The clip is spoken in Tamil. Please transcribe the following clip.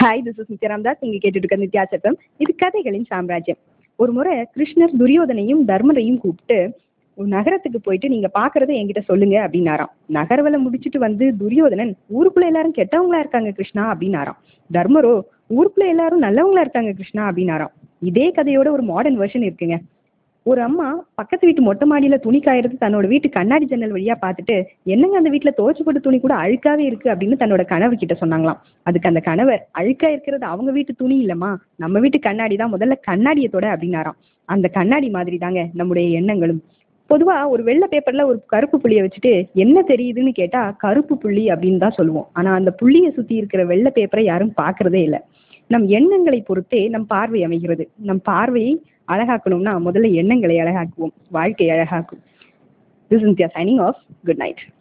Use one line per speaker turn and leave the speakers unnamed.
hi this is Nithya Ramdas நீங்க கேட்டுட்டு இருக்க நித்யா சட்டம் இது கதைகளின் சாம்ராஜ்யம் ஒரு முறை கிருஷ்ணர் துரியோதனையும் தர்மரையும் கூப்பிட்டு ஒரு நகரத்துக்கு போயிட்டு நீங்க பாக்குறத என்கிட்ட சொல்லுங்க அப்படின்னாராம் நகர்வலை முடிச்சிட்டு வந்து துரியோதனன் ஊருக்குள்ள எல்லாரும் கெட்டவங்களா இருக்காங்க கிருஷ்ணா அப்படின்னாராம் தர்மரோ ஊருக்குள்ள எல்லாரும் நல்லவங்களா இருக்காங்க கிருஷ்ணா அப்படின்னாராம் இதே கதையோட ஒரு மாடர்ன் வெர்ஷன் இருக்குங்க ஒரு அம்மா பக்கத்து வீட்டு மொட்டை மாடியில துணி காயறது தன்னோட வீட்டு கண்ணாடி ஜன்னல் வழியா பார்த்துட்டு என்னங்க அந்த வீட்டுல துவைச்சு போட்ட துணி கூட அழுக்காவே இருக்கு அப்படின்னு தன்னோட கணவர் கிட்ட சொன்னாங்களாம் அதுக்கு அந்த கணவர் அழுக்கா இருக்கிறது அவங்க வீட்டு துணி இல்லம்மா நம்ம வீட்டு கண்ணாடி தான் முதல்ல கண்ணாடியை தொட அப்படின்னாராம் அந்த கண்ணாடி மாதிரி தாங்க நம்முடைய எண்ணங்களும் பொதுவா ஒரு வெள்ளை பேப்பர்ல ஒரு கருப்பு புள்ளியை வச்சுட்டு என்ன தெரியுதுன்னு கேட்டா கருப்பு புள்ளி அப்படின்னு தான் சொல்லுவோம் ஆனா அந்த புள்ளியை சுத்தி இருக்கிற வெள்ளை பேப்பரை யாரும் பார்க்கறதே இல்லை நம் எண்ணங்களை பொறுத்தே நம் பார்வை அமைகிறது நம் பார்வையை அழகாக்கணும்னா முதல்ல எண்ணங்களை அழகாக்குவோம் வாழ்க்கை அழகாக்கும் this is signing off good night